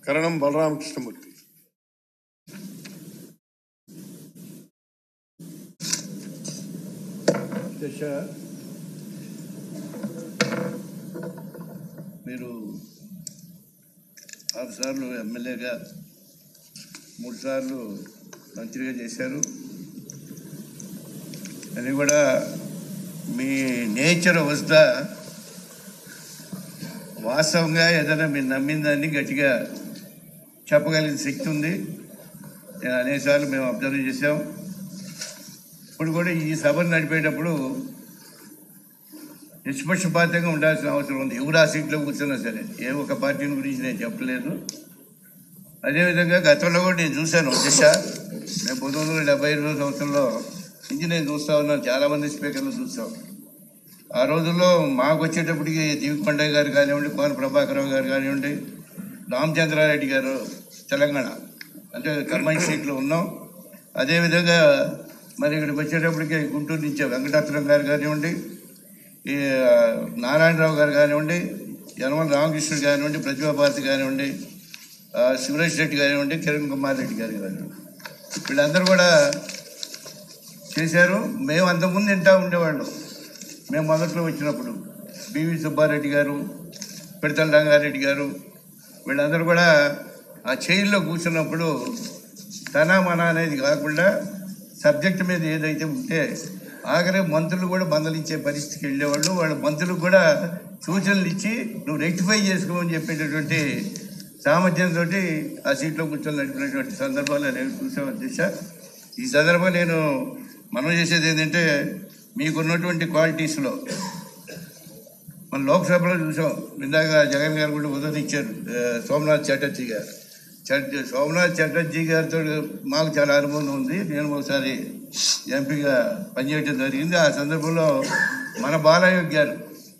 కరణం బలరామకృష్ణమూర్తి దశ మీరు ఆరు సార్లు ఎమ్మెల్యేగా మూడు సార్లు మంత్రిగా చేశారు అది కూడా మీ నేచర్ వస్త వాస్తవంగా ఏదైనా మీరు నమ్మిన దాన్ని గట్టిగా చెప్పగలిగిన శక్తి ఉంది నేను అనేకసార్లు మేము అబ్జర్వ్ చేసాం ఇప్పుడు కూడా ఈ సభను నడిపేటప్పుడు నిష్పక్షపాతంగా ఉండాల్సిన అవసరం ఉంది ఎవరు ఆ సీట్లో కూర్చున్నా సరే ఏ ఒక్క పార్టీని గురించి నేను చెప్పలేదు అదేవిధంగా గతంలో కూడా నేను చూశాను దిశ నేను పంతొమ్మిది వందల డెబ్బై ఐదు సంవత్సరంలో నుంచి నేను చూస్తా ఉన్నాను చాలామంది స్పీకర్లు చూస్తాం ఆ రోజుల్లో మాకు వచ్చేటప్పటికి దీవికొండయ్య గారు కానివ్వండి కోన ప్రభాకరరావు గారు కానివ్వండి రామచంద్రారెడ్డి గారు తెలంగాణ అంటే కర్మాయి సీట్లో ఉన్నాం అదేవిధంగా మరి ఇక్కడికి వచ్చేటప్పటికి గుంటూరు నుంచి వెంకటాచలం గారు కానివ్వండి ఈ ఆ, నారాయణరావు గారు కానివ్వండి యనమల రామకృష్ణుడు కానివ్వండి ప్రతిభా భారతి కానివ్వండి ఆ, శివరాజ్ రెడ్డి కానివ్వండి కిరణ్ కుమార్ రెడ్డి గారు కానివ్వండి వీళ్ళందరూ కూడా చేశారు మేము అంతకుముందు వింటా ఉండేవాళ్ళం మేము మొదట్లో వచ్చినప్పుడు బివి సుబ్బారెడ్డి గారు పిడతల రంగారెడ్డి గారు వీళ్ళందరూ కూడా ఆ చైర్లో కూర్చున్నప్పుడు తన మన అనేది కాకుండా సబ్జెక్ట్ మీద ఏదైతే ఉంటే ఆఖరి మంత్రులు కూడా మందలించే పరిస్థితికి వెళ్ళేవాళ్ళు వాళ్ళ మంత్రులకు కూడా సూచనలు ఇచ్చి నువ్వు రెక్టిఫై చేసుకోమని చెప్పేటటువంటి సామర్థ్యంతో ఆ సీట్లో కూర్చొని నడిపినటువంటి సందర్భాలు నేను చూసాం అధ్యక్ష ఈ సందర్భంగా నేను మనం చేసేది ఏంటంటే మీకున్నటువంటి క్వాలిటీస్లో మన లోక్సభలో చూసాం ఇందాక జగన్ గారు కూడా ఉదరించారు ఆ, సోమనాథ్ చటర్జీ గారు చట్- సోమనాథ్ చటర్జీ గారితో మాకు చాలా అనుభవం ఉంది నేను ఒకసారి ఎంపీగా పనిచేయడం జరిగింది ఆ సందర్భంలో మన బాలయ్య గారు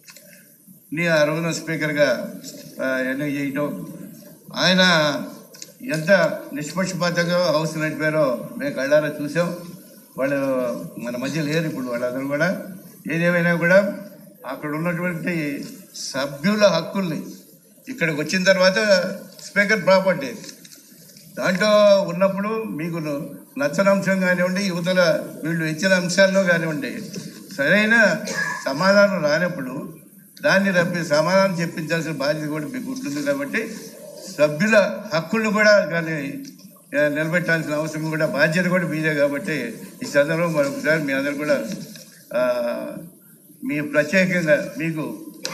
ని ఆ రోజున స్పీకర్గా ఆ, ఎన్నిక చేయటం ఆయన ఎంత నిష్పక్షపాతంగా హౌస్ నడిపారో మేము కళ్ళారా చూసాం వాళ్ళు మన మధ్య లేరు ఇప్పుడు వాళ్ళందరూ కూడా ఏదేమైనా కూడా అక్కడ ఉన్నటువంటి సభ్యుల హక్కుల్ని ఇక్కడికి వచ్చిన తర్వాత స్పీకర్ ప్రాపర్టీ దాంట్లో ఉన్నప్పుడు మీకు నచ్చని అంశం కానివ్వండి యువతల వీళ్ళు ఇచ్చిన అంశాల్లో కానివ్వండి సరైన సమాధానం రానప్పుడు దాన్ని రప్పి సమాధానం చెప్పించాల్సిన బాధ్యత కూడా మీకు ఉంటుంది కాబట్టి సభ్యుల హక్కులను కూడా కానీ ఆ, నిలబెట్టాల్సిన అవసరం కూడా బాధ్యత కూడా మీదే కాబట్టి ఈ సందర్భంలో మరొకసారి మీ అందరు కూడా ఆ, మీ ప్రత్యేకంగా మీకు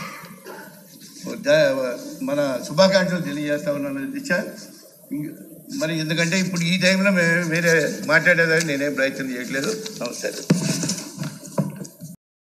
ద- మన శుభాకాంక్షలు తెలియజేస్తా ఉన్నాను దిశ ఇంక- మరి ఎందుకంటే ఇప్పుడు ఈ టైంలో మేము వేరే మాట్లాడేదాన్ని నేనేం ప్రయత్నం చేయట్లేదు నమస్తే